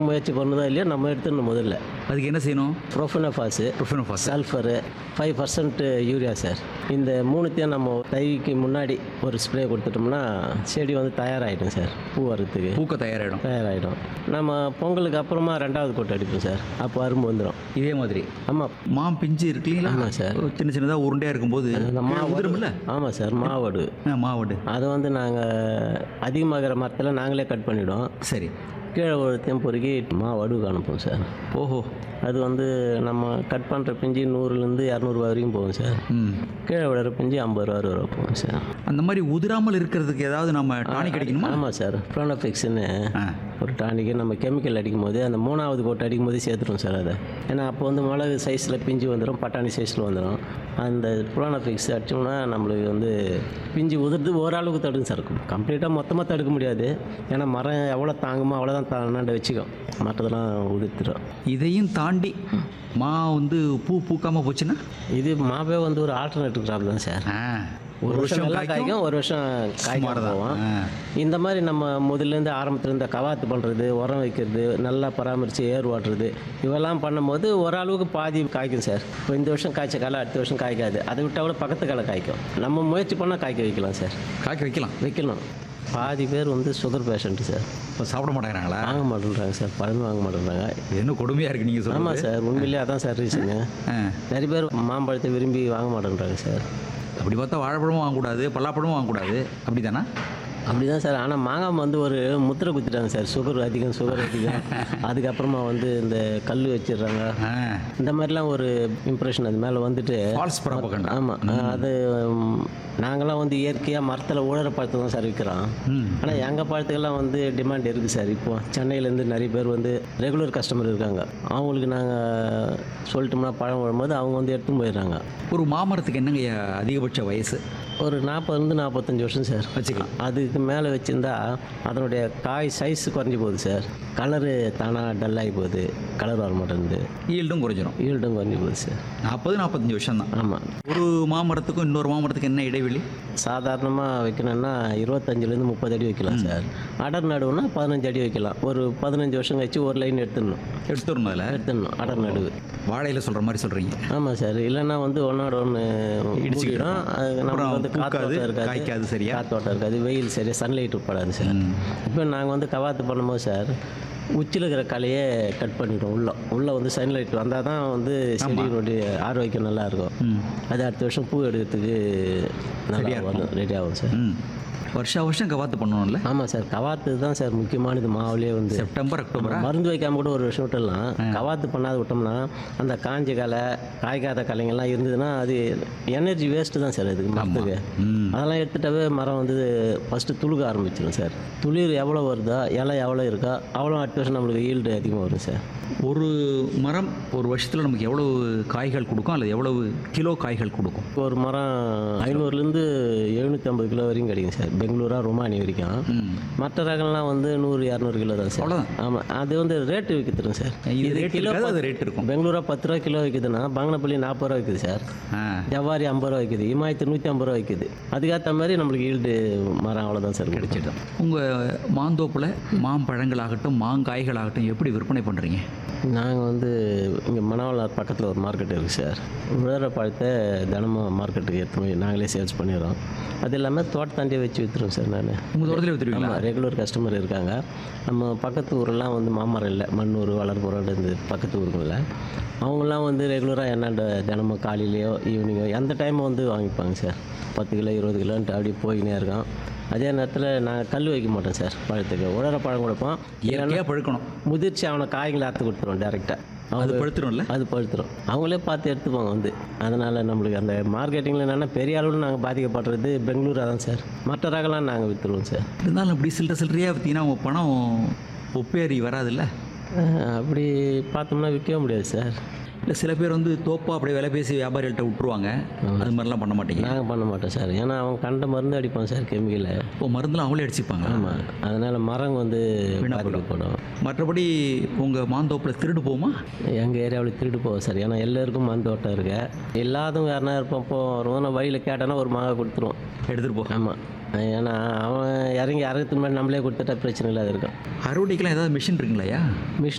முயற்சி பண்ணுதோ இல்லையோ நம்ம எடுத்துடணும் முதல்ல அதுக்கு என்ன செய்யணும் profenofos profenofos sulphur five percent urea sir இந்த மூணுத்தையும் நம்ம தைக்கு முன்னாடி ஒரு ஸ்ப்ரே கொடுத்துட்டோம்னா செடி வந்து தயாராகிடும் சார் பூ வரத்துக்கு பூக்க தயாராகிடும் தயாராகிடும் நம்ம பொங்கலுக்கு அப்புறமா ரெண்டாவது கொட்டை அடிப்போம் சார் அப்போ அரும்பு வந்துடும் இதே மாதிரி ஆமாம் மாம் பிஞ்சு இருக்கு இல்லைங்களா ஆமாம் சார். சின்ன சின்னதாக உருண்டையாக இருக்கும்போது அந்த மாவடு உதிரும்ல ஆமாம் சார் மாவடு ஆ, மாவடு அதை வந்து நாங்கள் அதிகமாகிற மரத்தில் நாங்களே கட் பண்ணிவிடுவோம் சரி கீழே ஒருத்தையும் பொறுக்கி மாவடுக்கு அனுப்புவோம் சார் ஓஹோ அது வந்து நம்ம கட் பண்ணுற பிஞ்சு நூறுலேருந்து இரநூறுவா வரைக்கும் போகும் சார் ம் கீழே விடுற பிஞ்சு ஐம்பது ரூபா அறுபது ரூபா போகும் சார் அந்த மாதிரி உதிராமல் இருக்கிறதுக்கு ஏதாவது நம்ம டானிக் அடிக்கணுமா ஆமாம் சார் ப்ரோனோஃபிக்ஸ்னு ஆ ஒரு டானிக்கு நம்ம கெமிக்கல் அடிக்கும் போது அந்த மூணாவது கோட்டை அடிக்கும் போது சேர்த்துருவோம் சார் அதை ஏன்னா அப்போ வந்து மிளகு சைஸில் பிஞ்சு வந்துடும் பட்டாணி சைஸில் வந்துடும் அந்த ப்ரோனோஃபிக்ஸ் அடிச்சோம்னா நம்மளுக்கு வந்து பிஞ்சு உதிர்ந்து ஓரளவுக்கு தடுக்கும் சார் கம்ப்ளீட்டாக மொத்தமாக தடுக்க முடியாது ஏன்னா மரம் எவ்வளோ தாங்குமோ அவ்வளோதான் தாண்டாண்டு வச்சுக்கும் மற்றதெல்லாம் உதிர்த்துடும் இதையும் தாண்டி மா வந்து பூ பூக்காமல் போச்சுன்னா இது மாவே வந்து ஒரு ஆல்டர்னேட்டிவ் கிராப் தான் சார் ஆ ஒரு வருஷம் நல்லா காய்க்கும் ஒரு வருஷம் காய்க்காம போவோம் ஆ. இந்த மாதிரி நம்ம முதல்லேருந்து ஆரம்பத்துலேருந்து கவாத்து பண்ணுறது உரம் வைக்கிறது நல்லா பராமரித்து ஏர் ஓட்டுறது இவெல்லாம் பண்ணும்போது ஓரளவுக்கு பாதி காய்க்கும் சார் இப்போ இந்த வருஷம் காய்ச்ச காலை அடுத்த வருஷம் காய்க்காது அதை விட்டால் கூட பக்கத்து காலை காய்க்கும் நம்ம முயற்சி பண்ணால் காய்க்க வைக்கலாம் சார் காய்க்க வைக்கலாம் வைக்கணும் பாதி பேர் வந்து சுகர் பேஷண்ட்டு சார் இப்போ சாப்பிட மாட்டேங்கிறாங்களா வாங்க மாட்டேன்றாங்க சார் பழமே வாங்க மாட்டேன்றாங்க இது என்ன கொடுமையாக இருக்குது நீங்கள் ஆமாம் சொல்லுங்கள் சார் உண்மையிலேயே அதான் சார் ரீசனு ஆ நிறைய பேர் மாம்பழத்தை விரும்பி வாங்க மாட்டேன்றாங்க சார் அப்படி பார்த்தா வாழைப்பழமும் வாங்கக்கூடாது பல்லாப்பழமும் வாங்கக்கூடாது அப்படி தானே அப்படி தான் சார் ஆனால் மாங்காய் வந்து ஒரு முத்திரை குத்திட்டாங்க சார் சுகர் அதிகம் சுகர் அதிகம் அதுக்கப்புறமா வந்து இந்த கல் வச்சிடுறாங்க ஆ இந்த மாதிரிலாம் ஒரு இம்ப்ரெஷன் அது மேலே வந்துட்டு ஃபால்ஸ் ப்ராபகண்டா ஆமாம் அது ம், நாங்களாம் வந்து இயற்கையாக மரத்தில் உழற பழத்தை தான் சார் விற்கிறோம் ம் ஆனால் எங்கள் பழத்துக்கெல்லாம் வந்து டிமாண்ட் இருக்குது சார் இப்போ சென்னையிலேருந்து நிறைய பேர் வந்து ரெகுலர் கஸ்டமர் இருக்காங்க அவங்களுக்கு நாங்கள் சொல்லிட்டோம்னா பழம் வரும்போது அவங்க வந்து எடுத்துன்னு போயிடுறாங்க ஒரு மாமரத்துக்கு என்னங்க அதிகபட்ச வயசு ஒரு நாற்பதுலேருந்து நாற்பத்தஞ்சு வருஷம் சார் வச்சுக்கலாம் அதுக்கு மேலே வச்சுருந்தா அதனுடைய காய் சைஸ் குறைஞ்சி போகுது சார் கலரு தானாக டல்லாகி போகுது கலர் வர மாட்டேங்குது ஈல்டும் குறைஞ்சிரும் ஈல்டும் குறைஞ்சி போகுது சார் நாற்பது நாற்பத்தஞ்சு வருஷம் தான் ஆமாம் ஒரு மாமரத்துக்கும் இன்னொரு மாமரத்துக்கு என்ன இடைவெளி சாதாரணமாக வைக்கணும்னா இருபத்தஞ்சிலேருந்து முப்பது அடி வைக்கலாம் சார் அடர் நடுவுனா பதினஞ்சு அடி வைக்கலாம் ஒரு பதினஞ்சு வருஷம் கழிச்சு ஒரு லைன் எடுத்துடணும் எடுத்துடணும் அதில் எடுத்துடணும் அடர் நடுவு வாழையில் சொல்கிற மாதிரி சொல்கிறீங்க ஆமாம் சார் இல்லைன்னா வந்து ஒன்றோட ஒன்று இடிச்சுக்கிடும் அது நமக்கு அப்புறம் வந்து பூக்காது, காத்தோட்டம் இருக்காது காய்க்காது சரியா? காத்தோட்டம் இருக்காது வெயில் சரியா சன்லைட் படாது சார் ம். இப்போ நாங்கள் வந்து கவாத்து பண்ணும்போது சார் உச்சியில் இருக்கிற கலையே கட் பண்ணிவிடுவோம் உள்ள உள்ளே வந்து சன்லைட் வந்தால் தான் வந்து செடியினுடைய ஆரோக்கியம் நல்லா இருக்கும் ம் அது அடுத்த வருஷம் பூ எடுக்கிறதுக்கு நல்லா வரும் ரெடி ஆகும் சார் ம் வருஷா வருஷம் கவாத்து பண்ணணும்ல ஆமாம் சார் கவாத்து தான் சார் முக்கியமானது மாவுலேயே வந்து செப்டம்பர் அக்டோபரா மருந்து வைக்காம கூட ஒரு வருஷம் விட்டுடலாம் கவாத்து பண்ணாத விட்டோம்னா அந்த காஞ்ச களை காய்க்காத கலைங்கள்லாம் இருந்ததுன்னா அது எனர்ஜி வேஸ்ட்டு தான் சார் அதுக்கு மரத்துக்கு ம் அதெல்லாம் எடுத்துட்டாவே மரம் வந்து ஃபஸ்ட்டு துளுக்க ஆரம்பிச்சிடும் சார் துளிர் எவ்வளோ வருதோ இலை எவ்வளோ இருக்கோ அவ்வளோ அடுத்த வருஷம் நம்மளுக்கு ஈல்டு அதிகமாக வரும் சார் ஒரு மரம் ஒரு வருஷத்தில் நமக்கு எவ்வளவு காய்கள் கொடுக்கும் அல்லது எவ்வளவு கிலோ காய்கள் கொடுக்கும் ஒரு மரம் ஐநூறுலேருந்து எழுநூற்றி ஐம்பது கிலோ வரைக்கும் கிடைக்கும் சார் பெங்களூரா ரொமானி வரைக்கும் ம் மற்ற ரகம்லாம் வந்து நூறு இரநூறு கிலோ தான் சார் அவ்வளோதான் ஆமாம் அது வந்து ரேட்டு விற்கிதுரும் சார் இது ரேட் இருக்காது அது ரேட் இருக்கும் பெங்களூரா பத்து ரூபா கிலோ விற்குதுன்னா பங்கனப்பள்ளி நாற்பது ரூபா விற்குது சார் ஆ ஜவ்வாரி ஐம்பது ரூபா விற்குது இமாயத்து நூற்றி ஐம்பது ரூபா விற்குது அதுக்கேற்ற மாதிரி நம்மளுக்கு ஈல்டு மரம் அவ்வளோதான் சார் கிடைச்சிடும் உங்கள் மாந்தோப்பில் மாம்பழங்களாகட்டும் மாங்காய்களாகட்டும் எப்படி விற்பனை பண்ணுறீங்க நாங்கள் வந்து இங்கே மணவாளர் பக்கத்தில் ஒரு மார்க்கெட் இருக்குது சார் விழுற பழத்தை தினமும் மார்க்கெட்டுக்கு எடுத்து போய் நாங்களே சேல்ஸ் பண்ணிடுறோம் அது இல்லாமல் தோட்டத்தாண்டியே வச்சு விற்றுருவோம் சார் நான் உங்கள் தோட்டத்தில் விற்றுருவீங்களா ஆமாம் ரெகுலர் கஸ்டமர் இருக்காங்க நம்ம பக்கத்து ஊரெல்லாம் வந்து மாமரம் இல்லை மண்ணூர் வளர்புறம் இந்த பக்கத்து ஊருங்களில் அவங்களாம் வந்து ரெகுலராக என்னண்ட தினமும் காலையிலையோ ஈவினிங்கோ எந்த டைமும் வந்து வாங்கிப்பாங்க சார் பத்து கிலோ இருபது கிலோன்ட்டு அப்படியே போயினே இருக்கோம் அதே நேரத்தில் நாங்கள் கல் வைக்க மாட்டோம் சார் பழத்துக்கு உலர பழம் கொடுப்போம் இயற்கையாக பழுக்கணும் முதிர்ச்சி அவனை காய்களை அறுத்து கொடுத்துருவோம் டேரெக்டாக அது பழுத்துரும்ல அது பழுத்துரும் அவங்களே பார்த்து எடுத்துப்பாங்க வந்து அதனால் நம்மளுக்கு அந்த மார்க்கெட்டிங்கில் என்னென்னா பெரிய அளவில் நாங்கள் பாதிக்கப்படுறது பெங்களூராக தான் சார் மற்ற ரகம்லாம் நாங்கள் விற்றுருவோம் சார் இருந்தாலும் இப்படி சில்லற சில்லறையாக விற்றீங்கன்னா உங்கள் பணம் ஒப்பேறி வராதுல்ல அஹ், அப்படி பார்த்தோம்னா விற்கவே முடியாது சார் இல்லை சில பேர் வந்து தோப்பா அப்படியே விலை பேசி வியாபாரிகள்கிட்ட விட்டுருவாங்க அது மாதிரிலாம் பண்ண மாட்டீங்க நாங்கள் பண்ண மாட்டோம் சார் ஏன்னா அவன் கண்ட மருந்து அடிப்பான் சார் கெமிக்கலை இப்போ மருந்துலாம் அவங்களே அடிச்சுப்பாங்க ஆமாம் அதனால் மரம் வந்து பாதிக்கப்படும் மற்றபடி உங்கள் மாந்தோப்பில் திருடு போகுமா எங்கள் ஏரியாவில் திருடு போவோம் சார் ஏன்னா எல்லாருக்கும் மண் தோட்டம் இருக்கு இல்லாதவங்க யாருனா இருப்போம் போகிறோம் நான் வழியில் கேட்டோன்னா ஒரு மாங்காய் கொடுத்துருவோம் எடுத்துகிட்டு போ ஆமாம் ஏன்னா அவன் இறங்கி அறுக்கிறதுக்கு முன்னாடி நம்மளே கொடுத்துட்டா பிரச்சனை இல்லாத இருக்கும் அறுவடைக்கெல்லாம் ஏதாவது மிஷின் இருக்குங்களாயா மிஷின்